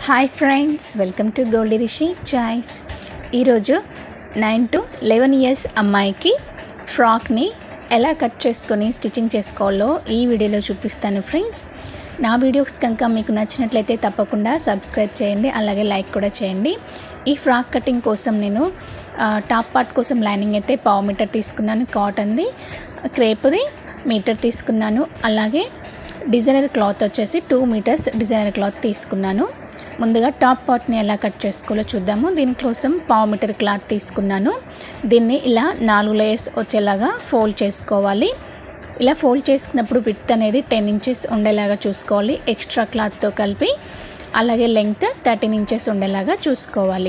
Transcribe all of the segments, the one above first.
hi friends welcome to Goldie Rishi choice ఈరోజు nine to eleven years అమ్మాయికి ఫ్రాక్ని ఎలా కట్ చేసుకొని స్టిచ్చింగ్ చేసుకోవాలో ఈ వీడియోలో చూపిస్తాను ఫ్రెండ్స్ నా వీడియోస్ కనుక మీకు నచ్చినట్లయితే తప్పకుండా సబ్స్క్రైబ్ చేయండి అలాగే లైక్ కూడా చేయండి ఈ ఫ్రాక్ కటింగ్ కోసం నేను ఆ, టాప్ పార్ట్ కోసం లైనింగ్ అయితే పావు మీటర్ తీసుకున్నాను కాటన్ది క్రేప్ది మీటర్ తీసుకున్నాను అలాగే డిజైనర్ క్లాత్ వచ్చేసి టూ మీటర్స్ డిజైనర్ క్లాత్ తీసుకున్నాను ముందుగా టాప్ పార్ట్ని ఎలా కట్ చేసుకోవాలో చూద్దాము దీనికోసం పావు మీటర్ క్లాత్ తీసుకున్నాను దీన్ని ఇలా నాలుగు లేయర్స్ వచ్చేలాగా ఫోల్డ్ చేసుకోవాలి ఇలా ఫోల్డ్ చేసుకున్నప్పుడు విత్ అనేది టెన్ ఇంచెస్ ఉండేలాగా చూసుకోవాలి ఎక్స్ట్రా క్లాత్తో కలిపి అలాగే లెంగ్త్ థర్టీన్ ఇంచెస్ ఉండేలాగా చూసుకోవాలి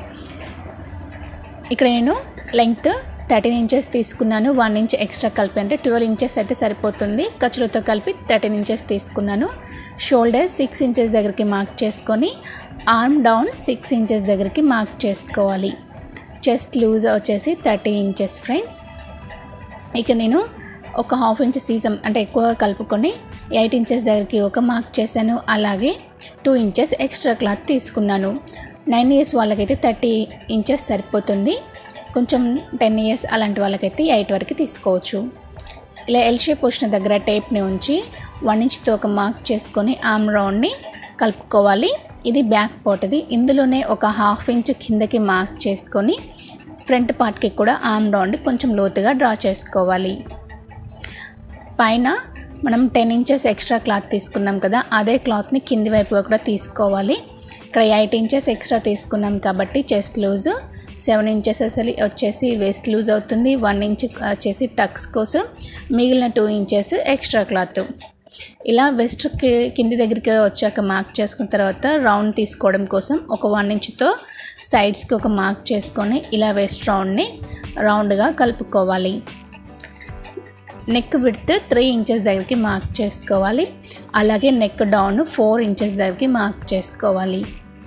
ఇక్కడ నేను లెంగ్త్ థర్టీన్ ఇంచెస్ తీసుకున్నాను వన్ ఇంచ్ ఎక్స్ట్రా కలిపి అంటే ట్వెల్వ్ ఇంచెస్ అయితే సరిపోతుంది ఖర్చులతో కలిపి థర్టీన్ ఇంచెస్ తీసుకున్నాను షోల్డర్ సిక్స్ ఇంచెస్ దగ్గరికి మార్క్ చేసుకొని ఆర్మ్ డౌన్ సిక్స్ ఇంచెస్ దగ్గరికి మార్క్ చేసుకోవాలి చెస్ట్ లూజ్ వచ్చేసి థర్టీ ఇంచెస్ ఫ్రెండ్స్ ఇక నేను ఒక హాఫ్ ఇంచ్ సీజం అంటే ఎక్కువగా కలుపుకొని ఎయిట్ ఇంచెస్ దగ్గరికి ఒక మార్క్ చేశాను అలాగే టూ ఇంచెస్ ఎక్స్ట్రా క్లాత్ తీసుకున్నాను నైన్ ఇయర్స్ వాళ్ళకైతే థర్టీ ఇంచెస్ సరిపోతుంది కొంచెం టెన్ ఇయర్స్ అలాంటి వాళ్ళకైతే ఎయిట్ వరకు తీసుకోవచ్చు ఇలా ఎల్ షేప్ వచ్చిన దగ్గర టేప్ని ఉంచి వన్ ఇంచ్తో ఒక మార్క్ చేసుకొని ఆమ్ రౌండ్ని కలుపుకోవాలి ఇది బ్యాక్ పార్ట్ది ఇందులోనే ఒక హాఫ్ ఇంచ్ కిందకి మార్క్ చేసుకొని ఫ్రంట్ పార్ట్కి కూడా ఆమ్ రౌండ్ కొంచెం లోతుగా డ్రా చేసుకోవాలి పైన మనం టెన్ ఇంచెస్ ఎక్స్ట్రా క్లాత్ తీసుకున్నాం కదా అదే క్లాత్ని కింది వైపుగా కూడా తీసుకోవాలి ఇక్కడ ఎయిట్ ఇంచెస్ ఎక్స్ట్రా తీసుకున్నాం కాబట్టి చెస్ట్ లూజ్ సెవెన్ ఇంచెస్ అసలు వచ్చేసి వేస్ట్ లూజ్ అవుతుంది వన్ ఇంచ్ వచ్చేసి టక్స్ కోసం మిగిలిన టూ ఇంచెస్ ఎక్స్ట్రా క్లాత్ ఇలా వెస్ట్ కింది దగ్గరికి వచ్చాక మార్క్ చేసుకున్న తర్వాత రౌండ్ తీసుకోవడం కోసం ఒక వన్ ఇంచ్తో సైడ్స్కి ఒక మార్క్ చేసుకొని ఇలా వెస్ట్ రౌండ్ని రౌండ్గా కలుపుకోవాలి నెక్ విడ్త్ త్రీ ఇంచెస్ దగ్గరికి మార్క్ చేసుకోవాలి అలాగే నెక్ డౌన్ ఫోర్ ఇంచెస్ దగ్గరికి మార్క్ చేసుకోవాలి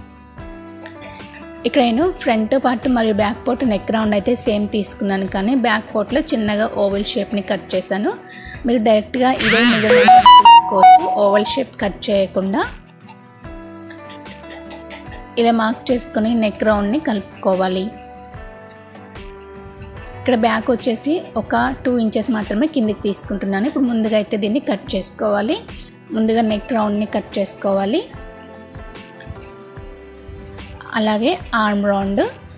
ఇక్కడ నేను ఫ్రంట్ పార్ట్ మరియు బ్యాక్ పార్ట్ నెక్ రౌండ్ అయితే సేమ్ తీసుకున్నాను కానీ బ్యాక్ పార్ట్లో చిన్నగా ఓవెల్ షేప్ని కట్ చేశాను మీరు డైరెక్ట్గా ఇదే మెజర్మెంట్ తీసుకోవచ్చు ఓవెల్ షేప్ కట్ చేయకుండా ఇలా మార్క్ చేసుకొని నెక్ రౌండ్ని కలుపుకోవాలి ఇక్కడ బ్యాక్ వచ్చేసి ఒక టూ ఇంచెస్ మాత్రమే కిందికి తీసుకుంటున్నాను ఇప్పుడు ముందుగా అయితే దీన్ని కట్ చేసుకోవాలి ముందుగా నెక్ రౌండ్ని కట్ చేసుకోవాలి అలాగే ఆర్మ్ రౌండ్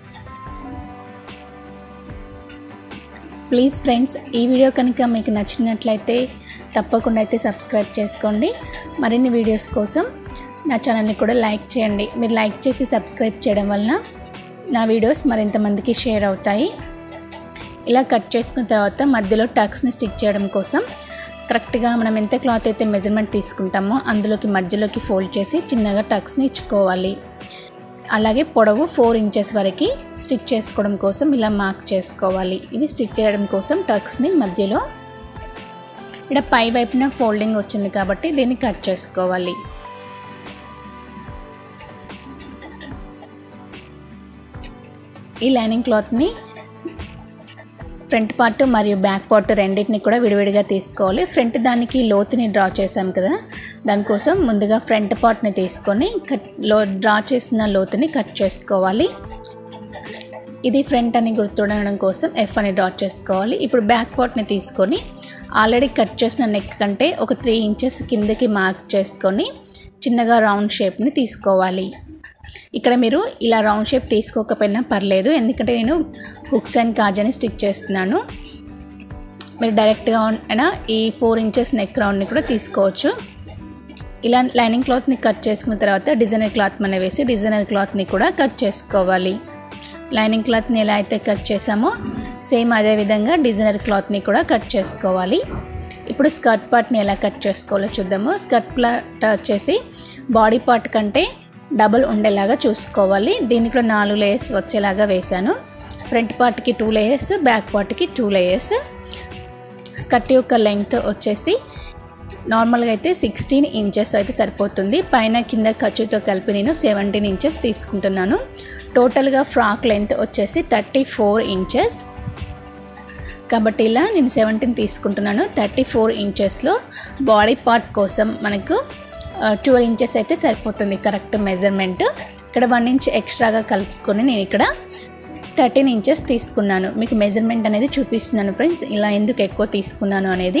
ప్లీజ్ ఫ్రెండ్స్ ఈ వీడియో కనుక మీకు నచ్చినట్లయితే తప్పకుండా అయితే సబ్స్క్రైబ్ చేసుకోండి మరిన్ని వీడియోస్ కోసం నా ఛానల్ని కూడా లైక్ చేయండి మీరు లైక్ చేసి సబ్స్క్రైబ్ చేయడం వలన నా వీడియోస్ మరింత మందికి షేర్ అవుతాయి ఇలా కట్ చేసుకున్న తర్వాత మధ్యలో టక్స్ని స్టిక్ చేయడం కోసం కరెక్ట్గా మనం ఎంత క్లాత్ అయితే మెజర్మెంట్ తీసుకుంటామో అందులోకి మధ్యలోకి ఫోల్డ్ చేసి చిన్నగా టక్స్ని ఇచ్చుకోవాలి అలాగే పొడవు ఫోర్ ఇంచెస్ వరకు స్టిచ్ చేసుకోవడం కోసం ఇలా మార్క్ చేసుకోవాలి ఇవి స్టిచ్ చేయడం కోసం టక్స్ని మధ్యలో ఇక్కడ పై వైపున ఫోల్డింగ్ వచ్చింది కాబట్టి దీన్ని కట్ చేసుకోవాలి ఈ లైనింగ్ క్లాత్ని ఫ్రంట్ పార్ట్ మరియు బ్యాక్ పార్ట్ రెండింటిని కూడా విడివిడిగా తీసుకోవాలి ఫ్రంట్ దానికి లోతుని డ్రా చేసాం కదా దానికోసం ముందుగా ఫ్రంట్ పార్ట్ని తీసుకొని కట్ లో డ్రా చేసిన లోతుని కట్ చేసుకోవాలి ఇది ఫ్రంట్ అని గుర్తుండడం కోసం ఎఫ్ అని డ్రా చేసుకోవాలి ఇప్పుడు బ్యాక్ పార్ట్ని తీసుకొని ఆల్రెడీ కట్ చేసిన నెక్ కంటే ఒక త్రీ ఇంచెస్ కిందకి మార్క్ చేసుకొని చిన్నగా రౌండ్ షేప్ని తీసుకోవాలి ఇక్కడ మీరు ఇలా రౌండ్ షేప్ తీసుకోకపోయినా పర్లేదు ఎందుకంటే నేను హుక్స్ అండ్ కాజని స్టిచ్ చేస్తున్నాను మీరు డైరెక్ట్గా అయినా ఈ ఫోర్ ఇంచెస్ నెక్ రౌండ్ని కూడా తీసుకోవచ్చు ఇలా లైనింగ్ క్లాత్ని కట్ చేసుకున్న తర్వాత డిజైనర్ క్లాత్ మన వేసి డిజైనర్ క్లాత్ని కూడా కట్ చేసుకోవాలి లైనింగ్ క్లాత్ని ఎలా అయితే కట్ చేసామో సేమ్ అదే విధంగా డిజైనర్ క్లాత్ని కూడా కట్ చేసుకోవాలి ఇప్పుడు స్కర్ట్ పార్ట్ని ఎలా కట్ చేసుకోవాలో చూద్దాము స్కర్ట్ పార్ట్ వచ్చేసి బాడీ పార్ట్ కంటే డబుల్ ఉండేలాగా చూసుకోవాలి దీనికి కూడా నాలుగు లేయర్స్ వచ్చేలాగా వేశాను ఫ్రంట్ పార్ట్కి టూ లేయర్స్ బ్యాక్ పార్ట్కి టూ లేయర్స్ స్కర్ట్ యొక్క లెంగ్త్ వచ్చేసి నార్మల్గా అయితే సిక్స్టీన్ ఇంచెస్ అయితే సరిపోతుంది పైన కింద ఖర్చుతో కలిపి నేను సెవెంటీన్ ఇంచెస్ తీసుకుంటున్నాను టోటల్గా ఫ్రాక్ లెంత్ వచ్చేసి థర్టీ ఫోర్ ఇంచెస్ కాబట్టి ఇలా నేను సెవెంటీన్ తీసుకుంటున్నాను థర్టీ ఫోర్ ఇంచెస్లో బాడీ పార్ట్ కోసం మనకు ట్వెల్వ్ ఇంచెస్ అయితే సరిపోతుంది కరెక్ట్ మెజర్మెంట్ ఇక్కడ వన్ ఇంచ్ ఎక్స్ట్రాగా కలుపుకొని నేను ఇక్కడ థర్టీన్ ఇంచెస్ తీసుకున్నాను మీకు మెజర్మెంట్ అనేది చూపిస్తున్నాను ఫ్రెండ్స్ ఇలా ఎందుకు ఎక్కువ తీసుకున్నాను అనేది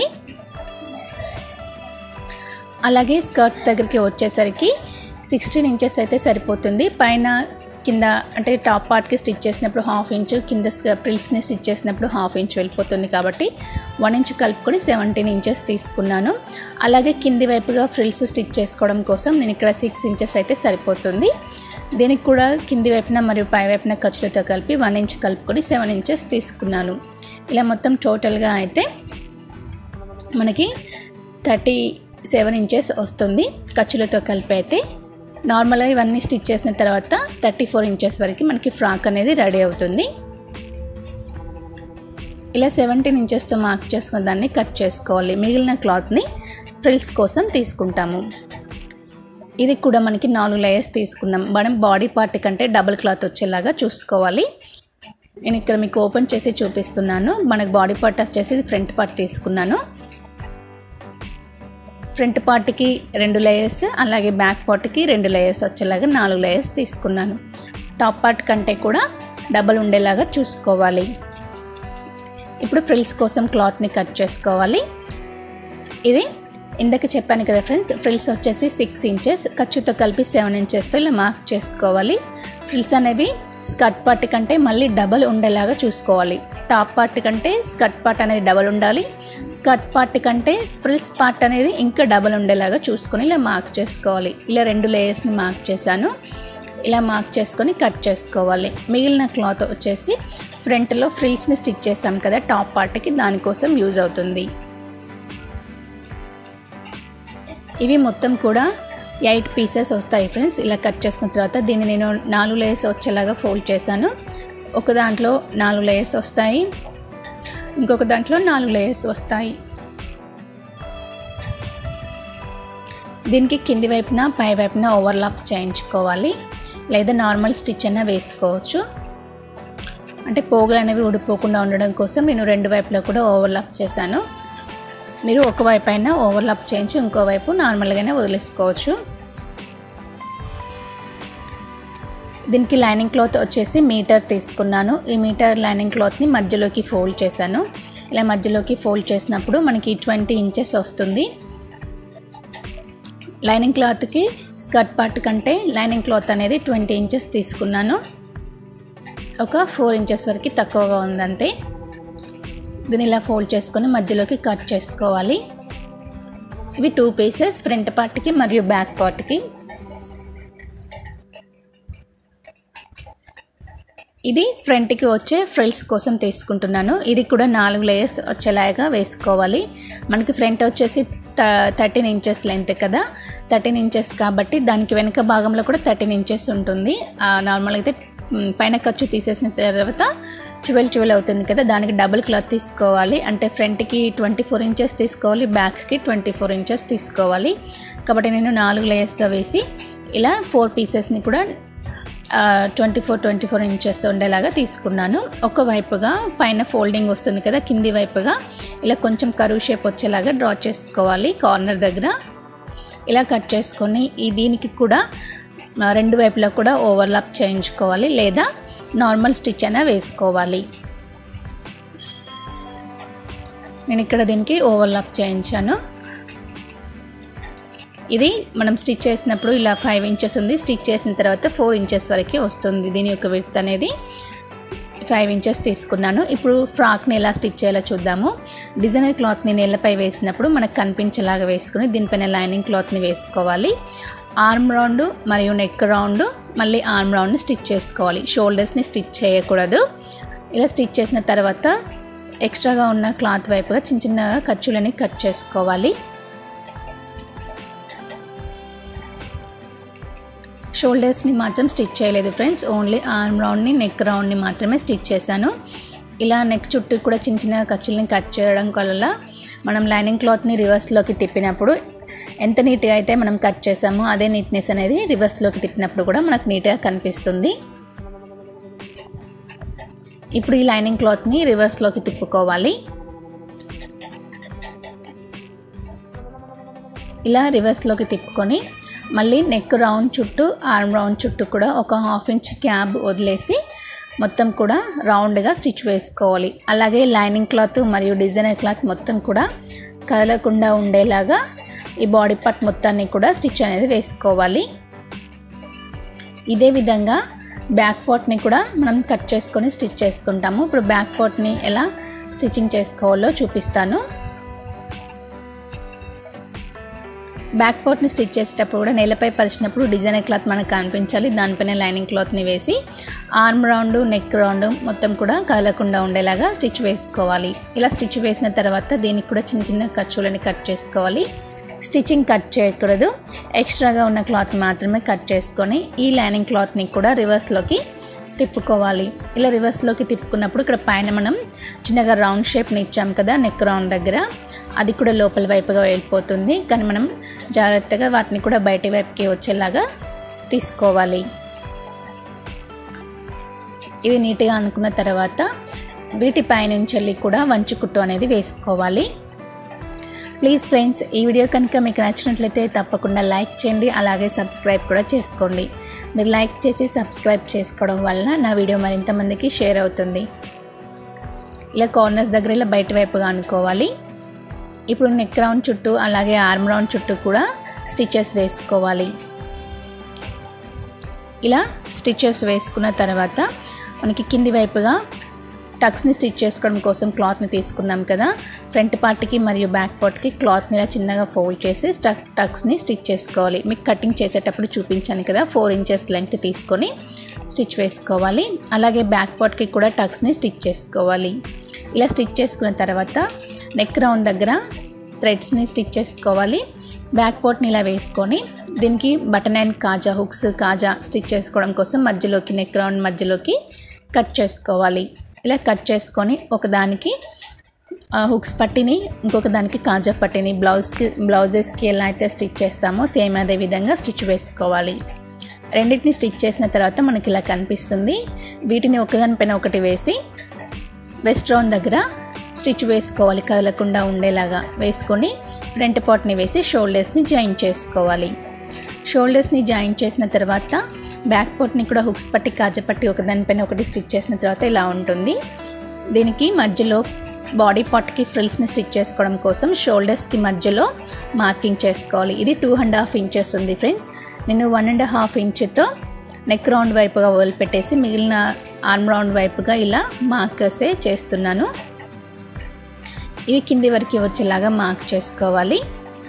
అలాగే స్కర్ట్ దగ్గరికి వచ్చేసరికి సిక్స్టీన్ ఇంచెస్ అయితే సరిపోతుంది పైన కింద అంటే టాప్ పార్ట్కి స్టిచ్ చేసినప్పుడు హాఫ్ ఇంచ్ కింద ప్రిల్స్ని స్టిచ్ చేసినప్పుడు హాఫ్ ఇంచ్ వెళ్ళిపోతుంది కాబట్టి వన్ ఇంచ్ కలుపుకొని సెవెంటీన్ ఇంచెస్ తీసుకున్నాను అలాగే కింది వైపుగా ఫ్రిల్స్ స్టిచ్ చేసుకోవడం కోసం నేను ఇక్కడ సిక్స్ ఇంచెస్ అయితే సరిపోతుంది దీనికి కూడా కింది వైపున మరియు పై వైపున ఖర్చులతో కలిపి వన్ ఇంచ్ కలుపుకొని సెవెన్ ఇంచెస్ తీసుకున్నాను ఇలా మొత్తం టోటల్గా అయితే మనకి థర్టీ సెవెన్ ఇంచెస్ వస్తుంది ఖర్చులతో కలిపి అయితే నార్మల్గా ఇవన్నీ స్టిచ్ చేసిన తర్వాత థర్టీ ఫోర్ ఇంచెస్ వరకు మనకి ఫ్రాక్ అనేది రెడీ అవుతుంది ఇలా సెవెంటీన్ ఇంచెస్తో మార్క్ చేసుకున్న దాన్ని కట్ చేసుకోవాలి మిగిలిన క్లాత్ని ఫ్రిల్స్ కోసం తీసుకుంటాము ఇది కూడా మనకి నాలుగు లేయర్స్ తీసుకున్నాం మనం బాడీ పార్ట్ కంటే డబుల్ క్లాత్ వచ్చేలాగా చూసుకోవాలి నేను ఇక్కడ మీకు ఓపెన్ చేసి చూపిస్తున్నాను మనకు బాడీ పార్ట్ వచ్చేసి ఫ్రంట్ పార్ట్ తీసుకున్నాను ఫ్రంట్ పార్ట్కి రెండు లేయర్స్ అలాగే బ్యాక్ పార్ట్కి రెండు లేయర్స్ వచ్చేలాగా నాలుగు లేయర్స్ తీసుకున్నాను టాప్ పార్ట్ కంటే కూడా డబల్ ఉండేలాగా చూసుకోవాలి ఇప్పుడు ఫ్రిల్స్ కోసం క్లాత్ని కట్ చేసుకోవాలి ఇది ఇందాక చెప్పాను కదా ఫ్రెండ్స్ ఫ్రిల్స్ వచ్చేసి సిక్స్ ఇంచెస్ ఖర్చుతో కలిపి సెవెన్ ఇంచెస్తో ఇలా మార్క్ చేసుకోవాలి ఫ్రిల్స్ అనేవి స్కర్ట్ పార్ట్ కంటే మళ్ళీ డబల్ ఉండేలాగా చూసుకోవాలి టాప్ పార్ట్ కంటే స్కర్ట్ పార్ట్ అనేది డబల్ ఉండాలి స్కర్ట్ పార్ట్ కంటే ఫ్రిల్స్ పార్ట్ అనేది ఇంకా డబల్ ఉండేలాగా చూసుకొని ఇలా మార్క్ చేసుకోవాలి ఇలా రెండు లేయర్స్ని మార్క్ చేశాను ఇలా మార్క్ చేసుకొని కట్ చేసుకోవాలి మిగిలిన క్లాత్ వచ్చేసి ఫ్రంట్లో ఫ్రిల్స్ని స్టిచ్ చేసాం కదా టాప్ పార్ట్కి దానికోసం యూజ్ అవుతుంది ఇవి మొత్తం కూడా ఎయిట్ పీసెస్ వస్తాయి ఫ్రెండ్స్ ఇలా కట్ చేసుకున్న తర్వాత దీన్ని నేను నాలుగు లేయర్స్ వచ్చేలాగా ఫోల్డ్ చేశాను ఒక దాంట్లో నాలుగు లేయర్స్ వస్తాయి ఇంకొక దాంట్లో నాలుగు లేయర్స్ వస్తాయి దీనికి కింది వైపున పై వైపున ఓవర్లాప్ చేయించుకోవాలి లేదా నార్మల్ స్టిచ్ అయినా వేసుకోవచ్చు అంటే పోగులు అనేవి ఊడిపోకుండా ఉండడం కోసం నేను రెండు వైపులో కూడా ఓవర్లాప్ చేశాను మీరు ఒక వైపు అయినా ఓవర్లాప్ చేయించి ఇంకో వైపు నార్మల్గానే వదిలేసుకోవచ్చు దీనికి లైనింగ్ క్లాత్ వచ్చేసి మీటర్ తీసుకున్నాను ఈ మీటర్ లైనింగ్ క్లాత్ని మధ్యలోకి ఫోల్డ్ చేశాను ఇలా మధ్యలోకి ఫోల్డ్ చేసినప్పుడు మనకి ట్వంటీ ఇంచెస్ వస్తుంది లైనింగ్ క్లాత్కి స్కర్ట్ పార్ట్ కంటే లైనింగ్ క్లాత్ అనేది ట్వంటీ ఇంచెస్ తీసుకున్నాను ఒక ఫోర్ ఇంచెస్ వరకు తక్కువగా ఉందంతే దీన్ని ఇలా ఫోల్డ్ చేసుకొని మధ్యలోకి కట్ చేసుకోవాలి ఇవి టూ పీసెస్ ఫ్రంట్ పార్ట్కి మరియు బ్యాక్ పార్ట్కి ఇది ఫ్రంట్కి వచ్చే ఫ్రిల్స్ కోసం తీసుకుంటున్నాను ఇది కూడా నాలుగు లేయర్స్ వచ్చేలాగా వేసుకోవాలి మనకి ఫ్రంట్ వచ్చేసి థర్టీన్ ఇంచెస్ లెంత్ కదా థర్టీన్ ఇంచెస్ కాబట్టి దానికి వెనక భాగంలో కూడా థర్టీన్ ఇంచెస్ ఉంటుంది నార్మల్ అయితే పైన ఖర్చు తీసేసిన తర్వాత ట్వెల్వ్ ట్వెల్వ్ అవుతుంది కదా దానికి డబుల్ క్లాత్ తీసుకోవాలి అంటే ఫ్రంట్కి ట్వంటీ ఫోర్ ఇంచెస్ తీసుకోవాలి బ్యాక్కి ట్వంటీ ఫోర్ ఇంచెస్ తీసుకోవాలి కాబట్టి నేను నాలుగు లేయర్స్గా వేసి ఇలా ఫోర్ పీసెస్ని కూడా twenty four twenty four inches ఉండేలాగా తీసుకున్నాను ఒక వైపుగా పైన ఫోల్డింగ్ వస్తుంది కదా కింది వైపుగా ఇలా కొంచెం కరువు షేప్ వచ్చేలాగా డ్రా చేసుకోవాలి కార్నర్ దగ్గర ఇలా కట్ చేసుకొని ఈ దీనికి కూడా రెండు వైపులా కూడా ఓవర్లాప్ చేయించుకోవాలి లేదా నార్మల్ స్టిచ్ అయినా వేసుకోవాలి నేను ఇక్కడ దీనికి ఓవర్లాప్ చేయించాను ఇది మనం స్టిచ్ చేసినప్పుడు ఇలా ఫైవ్ ఇంచెస్ ఉంది స్టిచ్ చేసిన తర్వాత ఫోర్ ఇంచెస్ వరకు వస్తుంది దీని యొక్క విడ్త్ అనేది ఫైవ్ ఇంచెస్ తీసుకున్నాను ఇప్పుడు ఫ్రాక్ని ఎలా స్టిచ్ చేయాలో చూద్దాము డిజైనర్ క్లాత్ని నేలపై వేసినప్పుడు మనకు కనిపించేలాగా వేసుకుని దీనిపైన లైనింగ్ క్లాత్ని వేసుకోవాలి ఆర్మ్ రౌండ్ మరియు నెక్ రౌండ్ మళ్ళీ ఆర్మ్ రౌండ్ని స్టిచ్ చేసుకోవాలి షోల్డర్స్ని స్టిచ్ చేయకూడదు ఇలా స్టిచ్ చేసిన తర్వాత ఎక్స్ట్రాగా ఉన్న క్లాత్ వైపుగా చిన్న చిన్నగా ఖర్చులని కట్ చేసుకోవాలి షోల్డర్స్ని మాత్రం స్టిచ్ చేయలేదు ఫ్రెండ్స్ ఓన్లీ ఆర్మ్ రౌండ్ని నెక్ రౌండ్ని మాత్రమే స్టిచ్ చేశాను ఇలా నెక్ చుట్టూ కూడా చిన్న చిన్న ఖర్చుల్ని కట్ చేయడం వల్ల మనం లైనింగ్ క్లాత్ని రివర్స్లోకి తిప్పినప్పుడు ఎంత నీట్గా అయితే మనం కట్ చేసామో అదే నీట్నెస్ అనేది రివర్స్లోకి తిప్పినప్పుడు కూడా మనకు నీట్గా కనిపిస్తుంది ఇప్పుడు ఈ లైనింగ్ క్లాత్ని రివర్స్లోకి తిప్పుకోవాలి ఇలా రివర్స్లోకి తిప్పుకొని మళ్ళీ నెక్ రౌండ్ చుట్టూ ఆర్మ్ రౌండ్ చుట్టూ కూడా ఒక హాఫ్ ఇంచ్ క్యాబ్ వదిలేసి మొత్తం కూడా రౌండ్గా స్టిచ్ వేసుకోవాలి అలాగే లైనింగ్ క్లాత్ మరియు డిజైనర్ క్లాత్ మొత్తం కూడా కదలకుండా ఉండేలాగా ఈ బాడీ పార్ట్ మొత్తాన్ని కూడా స్టిచ్ అనేది వేసుకోవాలి ఇదే విధంగా బ్యాక్ పార్ట్ని కూడా మనం కట్ చేసుకొని స్టిచ్ చేసుకుంటాము ఇప్పుడు బ్యాక్ పార్ట్ని ఎలా స్టిచ్చింగ్ చేసుకోవాలో చూపిస్తాను బ్యాక్ పార్ట్ని స్టిచ్ చేసేటప్పుడు కూడా నేలపై పరిచినప్పుడు డిజైనర్ క్లాత్ మనకు కనిపించాలి దానిపైన లైనింగ్ క్లాత్ని వేసి ఆర్మ్ రౌండ్ నెక్ రౌండ్ మొత్తం కూడా కదలకుండా ఉండేలాగా స్టిచ్ వేసుకోవాలి ఇలా స్టిచ్ వేసిన తర్వాత దీనికి కూడా చిన్న చిన్న ఖర్చులని కట్ చేసుకోవాలి స్టిచ్చింగ్ కట్ చేయకూడదు ఎక్స్ట్రాగా ఉన్న క్లాత్ మాత్రమే కట్ చేసుకొని ఈ లైనింగ్ క్లాత్ని కూడా రివర్స్లోకి తిప్పుకోవాలి ఇలా రివర్స్లోకి తిప్పుకున్నప్పుడు ఇక్కడ పైన మనం చిన్నగా రౌండ్ షేప్ని ఇచ్చాం కదా నెక్ రౌండ్ దగ్గర అది కూడా లోపల వైపుగా వెళ్ళిపోతుంది కానీ మనం జాగ్రత్తగా వాటిని కూడా బయటి వైపుకి వచ్చేలాగా తీసుకోవాలి ఇది నీట్గా అనుకున్న తర్వాత వీటి పైనుంచి వెళ్ళి కూడా వంచుకుట్టు అనేది వేసుకోవాలి ప్లీజ్ ఫ్రెండ్స్ ఈ వీడియో కనుక మీకు నచ్చినట్లయితే తప్పకుండా లైక్ చేయండి అలాగే సబ్స్క్రైబ్ కూడా చేసుకోండి మీరు లైక్ చేసి సబ్స్క్రైబ్ చేసుకోవడం వలన నా వీడియో మరింత మందికి షేర్ అవుతుంది ఇలా కార్నర్స్ దగ్గర ఇలా బయట వైపుగా అనుకోవాలి ఇప్పుడు నెక్ రౌండ్ చుట్టూ అలాగే ఆర్మ్ రౌండ్ చుట్టూ కూడా స్టిచెస్ వేసుకోవాలి ఇలా స్టిచెస్ వేసుకున్న తర్వాత మనకి కింది వైపుగా టక్స్ని స్టిచ్ చేసుకోవడం కోసం క్లాత్ని తీసుకున్నాం కదా ఫ్రంట్ పార్ట్కి మరియు బ్యాక్ పార్ట్కి క్లాత్ని ఇలా చిన్నగా ఫోల్డ్ చేసి స్టక్ టక్స్ని స్టిచ్ చేసుకోవాలి మీకు కటింగ్ చేసేటప్పుడు చూపించాను కదా ఫోర్ ఇంచెస్ లెంగ్త్ తీసుకొని స్టిచ్ వేసుకోవాలి అలాగే బ్యాక్ పార్ట్కి కూడా టక్స్ని స్టిచ్ చేసుకోవాలి ఇలా స్టిచ్ చేసుకున్న తర్వాత నెక్ రౌండ్ దగ్గర థ్రెడ్స్ని స్టిచ్ చేసుకోవాలి బ్యాక్ పార్ట్ని ఇలా వేసుకొని దీనికి బటన్ అండ్ కాజా హుక్స్ కాజా స్టిచ్ చేసుకోవడం కోసం మధ్యలోకి నెక్ రౌండ్ మధ్యలోకి కట్ చేసుకోవాలి ఇలా కట్ చేసుకొని ఒకదానికి హుక్స్ పట్టిని ఇంకొక దానికి కాజా పట్టిని బ్లౌజ్కి బ్లౌజెస్కి ఎలా అయితే స్టిచ్ చేస్తామో సేమ్ అదే విధంగా స్టిచ్ వేసుకోవాలి రెండింటిని స్టిచ్ చేసిన తర్వాత మనకి ఇలా కనిపిస్తుంది వీటిని ఒకదానిపైన ఒకటి వేసి వెస్ట్ రౌండ్ దగ్గర స్టిచ్ వేసుకోవాలి కదలకుండా ఉండేలాగా వేసుకొని ఫ్రంట్ పార్ట్ని వేసి షోల్డర్స్ని జాయిన్ చేసుకోవాలి షోల్డర్స్ని జాయిన్ చేసిన తర్వాత బ్యాక్ పార్ట్ని కూడా హుక్స్ పట్టి కాజపట్టి ఒకదానిపైన ఒకటి స్టిచ్ చేసిన తర్వాత ఇలా ఉంటుంది దీనికి మధ్యలో బాడీ పార్ట్కి ఫ్రిల్స్ని స్టిచ్ చేసుకోవడం కోసం షోల్డర్స్కి మధ్యలో మార్కింగ్ చేసుకోవాలి ఇది టూ అండ్ హాఫ్ ఇంచెస్ ఉంది ఫ్రెండ్స్ నేను వన్ అండ్ హాఫ్ ఇంచుతో నెక్ రౌండ్ వైపుగా వదిలిపెట్టేసి మిగిలిన ఆర్మ్ రౌండ్ వైపుగా ఇలా మార్కర్స్ చేస్తున్నాను ఇవి కింది వరకు వచ్చేలాగా మార్క్ చేసుకోవాలి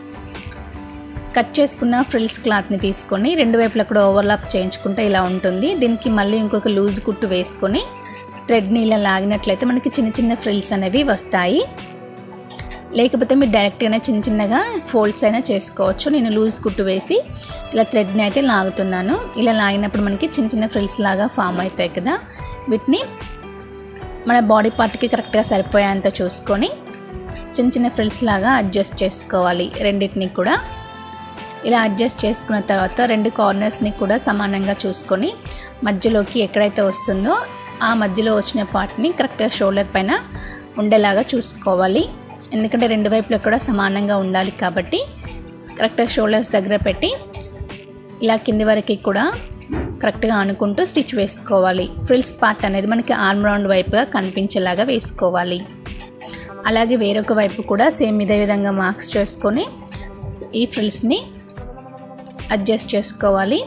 కట్ చేసుకున్న ఫ్రిల్స్ క్లాత్ని తీసుకొని రెండు వైపులా కూడా ఓవర్లాప్ చేయించుకుంటే ఇలా ఉంటుంది దీనికి మళ్ళీ ఇంకొక లూజ్ కుట్టు వేసుకొని థ్రెడ్ని ఇలా లాగినట్లయితే మనకి చిన్న చిన్న ఫ్రిల్స్ అనేవి వస్తాయి లేకపోతే మీరు డైరెక్ట్గానే చిన్న చిన్నగా ఫోల్డ్స్ అయినా చేసుకోవచ్చు నేను లూజ్ కుట్టు వేసి ఇలా థ్రెడ్ని అయితే లాగుతున్నాను ఇలా లాగినప్పుడు మనకి చిన్న చిన్న ఫ్రిల్స్ లాగా ఫామ్ అవుతాయి కదా వీటిని మన బాడీ పార్ట్కి కరెక్ట్గా సరిపోయేంత చూసుకొని చిన్న చిన్న ఫ్రిల్స్ లాగా అడ్జస్ట్ చేసుకోవాలి రెండింటిని కూడా ఇలా అడ్జస్ట్ చేసుకున్న తర్వాత రెండు కార్నర్స్ని కూడా సమానంగా చూసుకొని మధ్యలోకి ఎక్కడైతే వస్తుందో ఆ మధ్యలో వచ్చిన పార్ట్ని కరెక్ట్గా షోల్డర్ పైన ఉండేలాగా చూసుకోవాలి ఎందుకంటే రెండు వైపులా కూడా సమానంగా ఉండాలి కాబట్టి కరెక్ట్గా షోల్డర్స్ దగ్గర పెట్టి ఇలా కింది వరకు కూడా కరెక్ట్గా అనుకుంటూ స్టిచ్ వేసుకోవాలి ఫ్రిల్స్ పార్ట్ అనేది మనకి ఆర్మ్ రౌండ్ వైపుగా కనిపించేలాగా వేసుకోవాలి అలాగే వేరొక వైపు కూడా సేమ్ ఇదే విధంగా మార్క్స్ చేసుకొని ఈ ఫ్రిల్స్ని అడ్జస్ట్ చేసుకోవాలి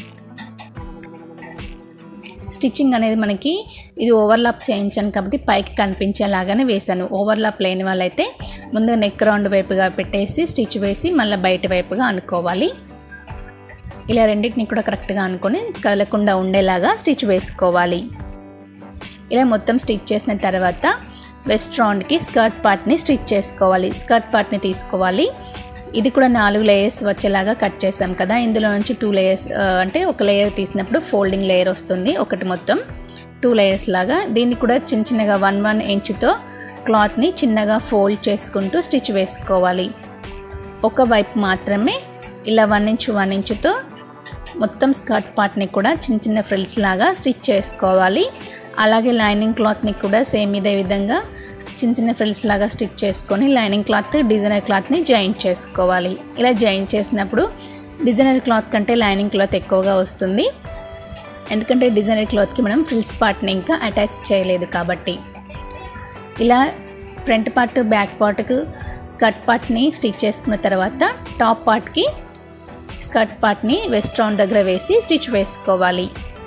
స్టిచ్చింగ్ అనేది మనకి ఇది ఓవర్లాప్ చేయించాను కాబట్టి పైకి కనిపించేలాగానే వేశాను ఓవర్లాప్ లేని వాళ్ళైతే ముందు నెక్ రౌండ్ వైపుగా పెట్టేసి స్టిచ్ వేసి మళ్ళీ బయట వైపుగా అనుకోవాలి ఇలా రెండింటిని కూడా కరెక్ట్గా అనుకొని కదలకుండా ఉండేలాగా స్టిచ్ వేసుకోవాలి ఇలా మొత్తం స్టిచ్ చేసిన తర్వాత వెస్ట్ రౌండ్కి స్కర్ట్ పార్ట్ని స్టిచ్ చేసుకోవాలి స్కర్ట్ పార్ట్ని తీసుకోవాలి ఇది కూడా నాలుగు లేయర్స్ వచ్చేలాగా కట్ చేసాం కదా ఇందులో నుంచి టూ లేయర్స్ అంటే ఒక లేయర్ తీసినప్పుడు ఫోల్డింగ్ లేయర్ వస్తుంది ఒకటి మొత్తం టూ లేయర్స్ లాగా దీన్ని కూడా చిన్న చిన్నగా వన్ వన్ ఇంచుతో క్లాత్ని చిన్నగా ఫోల్డ్ చేసుకుంటూ స్టిచ్ వేసుకోవాలి ఒక వైపు మాత్రమే ఇలా వన్ ఇంచ్ వన్ ఇంచుతో మొత్తం స్కర్ట్ పార్ట్ని కూడా చిన్న చిన్న ఫ్రిల్స్ లాగా స్టిచ్ చేసుకోవాలి అలాగే లైనింగ్ క్లాత్ని కూడా సేమ్ ఇదే విధంగా చిన్న చిన్న ఫ్రిల్స్ లాగా స్టిచ్ చేసుకొని లైనింగ్ క్లాత్ డిజైనర్ క్లాత్ని జాయింట్ చేసుకోవాలి ఇలా జాయింట్ చేసినప్పుడు డిజైనర్ క్లాత్ కంటే లైనింగ్ క్లాత్ ఎక్కువగా వస్తుంది ఎందుకంటే డిజైనర్ క్లాత్కి మనం ఫ్రిల్స్ పార్ట్ని ఇంకా అటాచ్ చేయలేదు కాబట్టి ఇలా ఫ్రంట్ పార్ట్ బ్యాక్ పార్ట్కు స్కర్ట్ పార్ట్ని స్టిచ్ చేసుకున్న తర్వాత టాప్ పార్ట్కి స్కర్ట్ పార్ట్ని వెస్ట్ రౌండ్ దగ్గర వేసి స్టిచ్ వేసుకోవాలి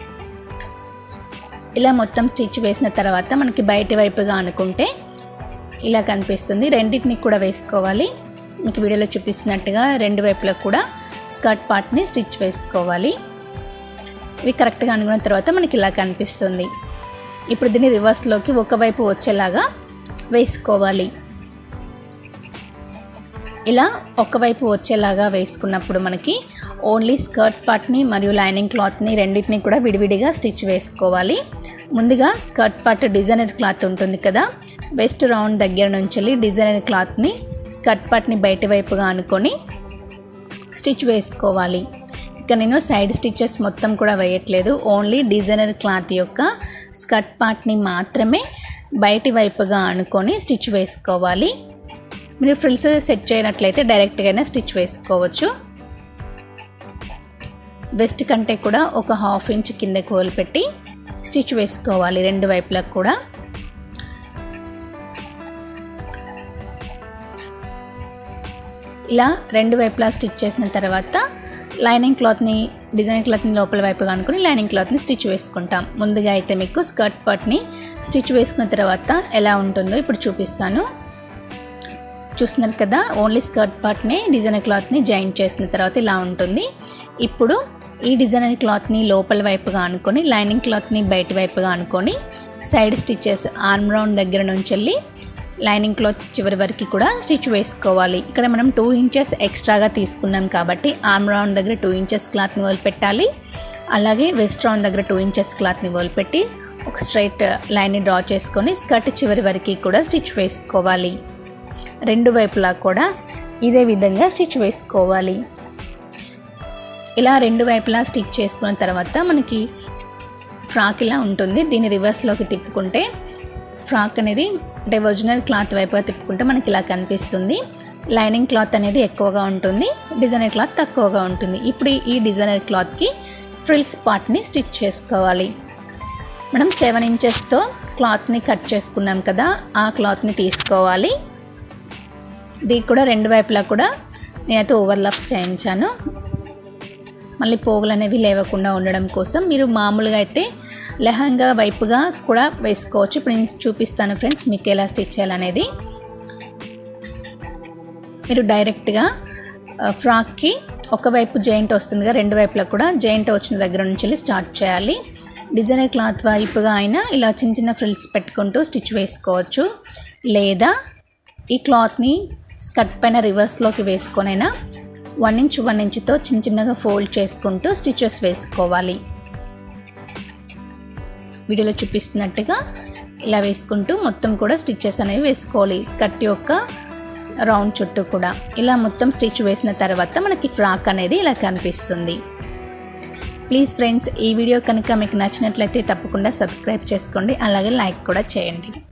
ఇలా మొత్తం స్టిచ్ వేసిన తర్వాత మనకి బయటి వైపుగా అనుకుంటే ఇలా కనిపిస్తుంది రెండింటిని కూడా వేసుకోవాలి మీకు వీడియోలో చూపిస్తున్నట్టుగా రెండు వైపులకు కూడా స్కర్ట్ పార్ట్ని స్టిచ్ వేసుకోవాలి ఇవి కరెక్ట్గా అనుకున్న తర్వాత మనకి ఇలా కనిపిస్తుంది ఇప్పుడు దీన్ని రివర్స్లోకి ఒకవైపు వచ్చేలాగా వేసుకోవాలి ఇలా ఒకవైపు వచ్చేలాగా వేసుకున్నప్పుడు మనకి ఓన్లీ స్కర్ట్ పార్ట్ని మరియు లైనింగ్ క్లాత్ని రెండింటిని కూడా విడివిడిగా స్టిచ్ వేసుకోవాలి ముందుగా స్కర్ట్ పార్ట్ డిజైనర్ క్లాత్ ఉంటుంది కదా వెస్ట్ రౌండ్ దగ్గర నుంచి వెళ్ళి డిజైనర్ క్లాత్ని స్కర్ట్ పార్ట్ని బయట వైపుగా అనుకొని స్టిచ్ వేసుకోవాలి ఇక నేను సైడ్ స్టిచెస్ మొత్తం కూడా వేయట్లేదు ఓన్లీ డిజైనర్ క్లాత్ యొక్క స్కర్ట్ పార్ట్ని మాత్రమే బయటి వైపుగా అనుకొని స్టిచ్ వేసుకోవాలి మీరు ఫ్రిల్స్ సెట్ చేయనట్లయితే డైరెక్ట్గానే స్టిచ్ వేసుకోవచ్చు వెస్ట్ కంటే కూడా ఒక హాఫ్ ఇంచ్ కిందకి వదిలిపెట్టి స్టిచ్ వేసుకోవాలి రెండు వైపులకు కూడా ఇలా రెండు వైపులా స్టిచ్ చేసిన తర్వాత లైనింగ్ క్లాత్ని డిజైన్ క్లాత్ని లోపల వైపుగా అనుకుని లైనింగ్ క్లాత్ని స్టిచ్ వేసుకుంటాం ముందుగా అయితే మీకు స్కర్ట్ పార్ట్ని స్టిచ్ వేసుకున్న తర్వాత ఎలా ఉంటుందో ఇప్పుడు చూపిస్తాను చూస్తున్నారు కదా ఓన్లీ స్కర్ట్ పార్ట్ని డిజైనర్ క్లాత్ని జాయింట్ చేసిన తర్వాత ఇలా ఉంటుంది ఇప్పుడు ఈ డిజైనర్ క్లాత్ని లోపల వైపుగా అనుకొని లైనింగ్ క్లాత్ని బయట వైపుగా అనుకొని సైడ్ స్టిచెస్ ఆర్మ్ రౌండ్ దగ్గర నుంచి వెళ్ళి లైనింగ్ క్లాత్ చివరి వరకు కూడా స్టిచ్ వేసుకోవాలి ఇక్కడ మనం టూ ఇంచెస్ ఎక్స్ట్రాగా తీసుకున్నాం కాబట్టి ఆర్మ్ రౌండ్ దగ్గర టూ ఇంచెస్ క్లాత్ని వదిలిపెట్టాలి అలాగే వెస్ట్ రౌండ్ దగ్గర టూ ఇంచెస్ క్లాత్ని వదిలిపెట్టి ఒక స్ట్రైట్ లైన్ని డ్రా చేసుకొని స్కర్ట్ చివరి వరకు కూడా స్టిచ్ వేసుకోవాలి రెండు వైపులా కూడా ఇదే విధంగా స్టిచ్ వేసుకోవాలి ఇలా రెండు వైపులా స్టిచ్ చేసుకున్న తర్వాత మనకి ఫ్రాక్ ఇలా ఉంటుంది దీన్ని రివర్స్లోకి తిప్పుకుంటే ఫ్రాక్ అనేది అంటే ఒరిజినల్ క్లాత్ వైపుగా తిప్పుకుంటే మనకి ఇలా కనిపిస్తుంది లైనింగ్ క్లాత్ అనేది ఎక్కువగా ఉంటుంది డిజైనర్ క్లాత్ తక్కువగా ఉంటుంది ఇప్పుడు ఈ డిజైనర్ క్లాత్కి ఫ్రిల్స్ పార్ట్ని స్టిచ్ చేసుకోవాలి మనం సెవెన్ ఇంచెస్తో క్లాత్ని కట్ చేసుకున్నాం కదా ఆ క్లాత్ని తీసుకోవాలి దీనికి కూడా రెండు వైపులా కూడా నేనైతే ఓవర్లాప్ చేయించాను మళ్ళీ పోగులు అనేవి లేవకుండా ఉండడం కోసం మీరు మామూలుగా అయితే లెహంగా వైపుగా కూడా వేసుకోవచ్చు ఇప్పుడు నేను చూపిస్తాను ఫ్రెండ్స్ మీకు ఎలా స్టిచ్ చేయాలనేది మీరు డైరెక్ట్గా ఫ్రాక్కి ఒకవైపు జాయింట్ వస్తుందిగా రెండు వైపులా కూడా జాయింట్ వచ్చిన దగ్గర నుంచి వెళ్ళి స్టార్ట్ చేయాలి డిజైనర్ క్లాత్ వైపుగా అయినా ఇలా చిన్న చిన్న ఫ్రిల్స్ పెట్టుకుంటూ స్టిచ్ వేసుకోవచ్చు లేదా ఈ క్లాత్ని స్కర్ట్ పైన రివర్స్లోకి వేసుకొనైనా వన్ ఇంచ్ వన్ ఇంచ్తో చిన్న చిన్నగా ఫోల్డ్ చేసుకుంటూ స్టిచెస్ వేసుకోవాలి వీడియోలో చూపిస్తున్నట్టుగా ఇలా వేసుకుంటూ మొత్తం కూడా స్టిచెస్ అనేవి వేసుకోవాలి స్కర్ట్ యొక్క రౌండ్ చుట్టూ కూడా ఇలా మొత్తం స్టిచ్ వేసిన తర్వాత మనకి ఫ్రాక్ అనేది ఇలా కనిపిస్తుంది ప్లీజ్ ఫ్రెండ్స్ ఈ వీడియో కనుక మీకు నచ్చినట్లయితే తప్పకుండా సబ్స్క్రైబ్ చేసుకోండి అలాగే లైక్ కూడా చేయండి